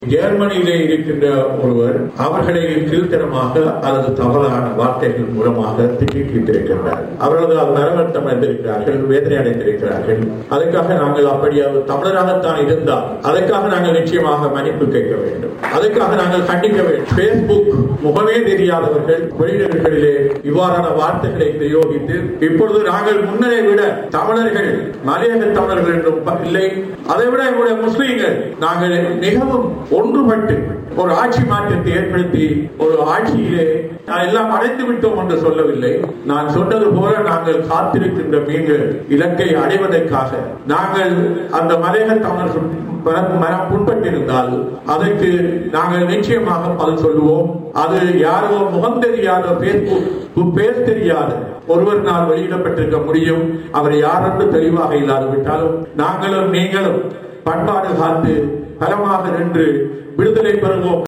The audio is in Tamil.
ஜெர்மனியிலே இருக்கின்ற ஒருவர் அவர்களை கீழ்த்தரமாக அல்லது தவறான வார்த்தைகள் மூலமாக திட்டி தீர்த்திருக்கின்றார் அவர்களால் நரவட்டம் அடைந்திருக்கிறார்கள் வேதனை அடைந்திருக்கிறார்கள் அதுக்காக நாங்கள் அப்படியாவது தமிழராகத்தான் இருந்தால் அதற்காக நாங்கள் நிச்சயமாக மன்னிப்பு கேட்க வேண்டும் அதற்காக நாங்கள் கண்டிக்க வேண்டும் பேஸ்புக் முகமே தெரியாதவர்கள் வெளியிடங்களிலே இவ்வாறான வார்த்தைகளை பிரயோகித்து இப்பொழுது நாங்கள் முன்னரை விட தமிழர்கள் மலையக தமிழர்கள் என்றும் இல்லை அதை விட எங்களுடைய முஸ்லீம்கள் நாங்கள் மிகவும் ஒன்றுபட்டு ஒரு ஆட்சி மாற்றத்தை ஏற்படுத்தி ஒரு ஆட்சியிலே எல்லாம் அடைந்து விட்டோம் என்று சொல்லவில்லை நான் சொன்னது போல நாங்கள் காத்திருக்கின்ற மீன்கள் இலக்கை அடைவதற்காக நாங்கள் அந்த மலையக தமிழர்கள் மனம் புண்பட்டிருந்தால் அதற்கு நாங்கள் நிச்சயமாக பதில் சொல்லுவோம் அது யாரோ முகம் தெரியாத பேஸ்புக் பேர் தெரியாத ஒருவர் நான் வெளியிடப்பட்டிருக்க முடியும் அவர் யார் என்று தெளிவாக இல்லாது விட்டாலும் நாங்களும் நீங்களும் பண்பாடு காத்து பலமாக நின்று விடுதலை பெறுவோம்